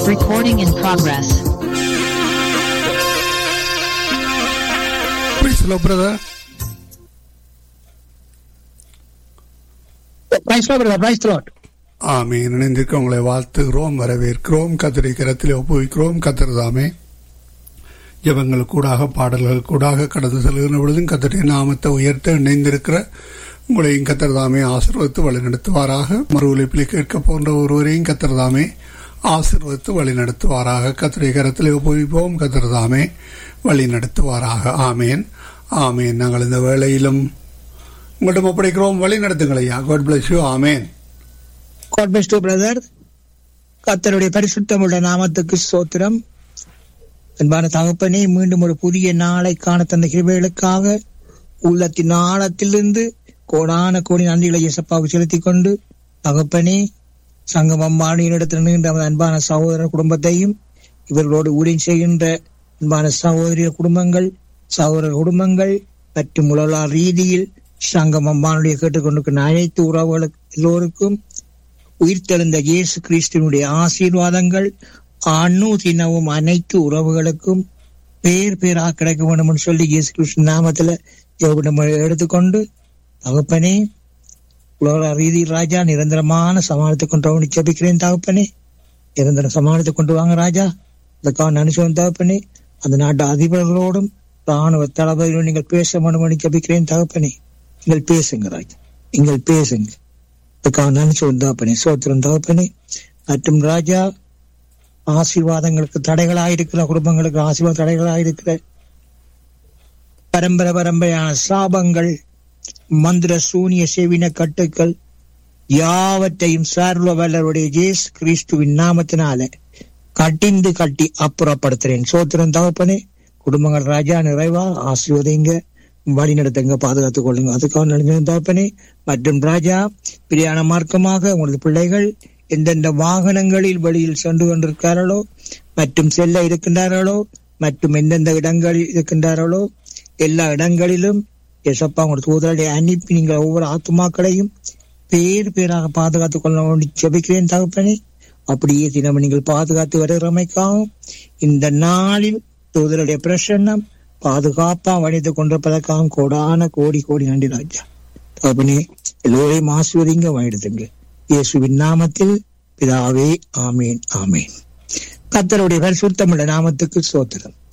Recording in progress. Praise the Lord, brother. Praise brother praise Lord ஆமீன் இணைந்திருக்க உங்களை வாழ்த்துகிறோம் வரவேற்கிறோம் கத்தரை கரத்தில் ஒப்புவிக்கிறோம் கத்திரதாமே ஜபங்கள் கூடாக பாடல்கள் கூடாக கடந்து செல்கிற பொழுதும் கத்தரை நாமத்தை உயர்த்த இணைந்திருக்கிற உங்களையும் கத்திரதாமே ஆசீர்வதித்து வழிநடத்துவாராக மறு உழைப்பில் கேட்க போன்ற ஒருவரையும் கத்திரதாமே ஆசீர்வதித்து வழிநடத்துவாராக கத்திரை கரத்தில் ஒப்புவிப்போம் கத்திரதாமே வழி நடத்துவாராக ஆமேன் ஆமேன் நாங்கள் இந்த வேளையிலும் உங்கள்கிட்ட ஒப்படைக்கிறோம் வழி நடத்துங்கள் ஐயா காட் பிளஸ் யூ ஆமேன் காட் பிளஸ் டு பிரதர் கர்த்தருடைய பரிசுத்தமுள்ள நாமத்துக்கு ஸ்தோத்திரம் அன்பான தகப்பனே மீண்டும் ஒரு புதிய நாளை காண தந்த கிருபைகளுக்காக உள்ளத்தின் ஆழத்திலிருந்து கோடான கோடி நன்றிகளை இயேசப்பாவுக்கு செலுத்திக் கொண்டு தகப்பனே சங்கமம் மாநிலத்தில் நின்ற நமது அன்பான சகோதர குடும்பத்தையும் இவர்களோடு ஊழியம் செய்கின்ற அன்பான சகோதரிய குடும்பங்கள் சகோதர குடும்பங்கள் மற்றும் உலக ரீதியில் சங்கமம் வானொலியை கேட்டுக்கொண்டிருக்கிற அனைத்து உறவுகளுக்கு எல்லோருக்கும் உயிர்த்தெழுந்த இயேசு கிறிஸ்துவனுடைய ஆசீர்வாதங்கள் அனுதினமும் அனைத்து உறவுகளுக்கும் பேர் பேராக கிடைக்க வேண்டும் என்று சொல்லி இயேசு கிறிஸ்து நாமத்துல ஜெபம் எடுத்துக்கொண்டு தகப்பனே உலக ரீதி ராஜா நிரந்தரமான சமாளத்தை கொண்டு வந்து ஜெபிக்கிறேன் தகப்பனே நிரந்தர சமாளத்தை கொண்டு வாங்க ராஜா அதுக்காக நினைச்சோம் தகப்பனே அந்த நாட்டு அதிபர்களோடும் ராணுவ தளபதியோடு நீங்கள் பேச வேண்டும் என்று ஜெபிக்கிறேன் தகப்பனே நீங்கள் பேசுங்க ராஜா நீங்கள் பேசுங்க அதுக்காக நினைச்சோம் தகப்பனே சோத்திரம் தகப்பனே மற்றும் ராஜா ஆசீர்வாதங்களுக்கு தடைகளாயிருக்கிற குடும்பங்களுக்கு ஆசீர்வாத தடைகளாயிருக்கிற பரம்பரை பரம்பரையான சாபங்கள் மந்திர சூனிய செவின கட்டுக்கள் யாவற்றையும் சார்வ வல்லருடைய ஜேஸ் கிறிஸ்துவின் நாமத்தினால கட்டிந்து கட்டி அப்புறப்படுத்துறேன் சோத்திரம் தகப்பனே குடும்பங்கள் ராஜா நிறைவா ஆசீர்வதிங்க வழி நடத்துங்க பாதுகாத்துக் கொள்ளுங்க அதுக்காக நடந்த தகப்பனே மற்றும் ராஜா பிரியாண மார்க்கமாக உங்களது பிள்ளைகள் எந்தெந்த வாகனங்களில் வெளியில் சென்று கொண்டிருக்கிறார்களோ மற்றும் செல்ல இருக்கின்றார்களோ மற்றும் எந்தெந்த இடங்களில் இருக்கின்றார்களோ எல்லா இடங்களிலும் எசப்பா உங்களோட தூதரலை அனுப்பி நீங்கள் ஒவ்வொரு ஆத்துமாக்களையும் பேர் பேராக பாதுகாத்துக் கொள்ள வேண்டி செபிக்கிறேன் தகப்பனே அப்படியே தினம் நீங்கள் பாதுகாத்து வருகிறமைக்காகவும் இந்த நாளில் தூதருடைய பிரசன்னம் பாதுகாப்பா வணித்துக் கொண்டிருப்பதற்காகவும் கோடான கோடி கோடி நன்றி ராஜா தகப்பனே எல்லோரையும் ஆசிர்வதிங்க வழிடுத்துங்க இயேசுவின் நாமத்தில் பிதாவே ஆமேன் ஆமேன் கத்தருடைய பரிசுத்தமுள்ள நாமத்துக்கு சோத்திரம்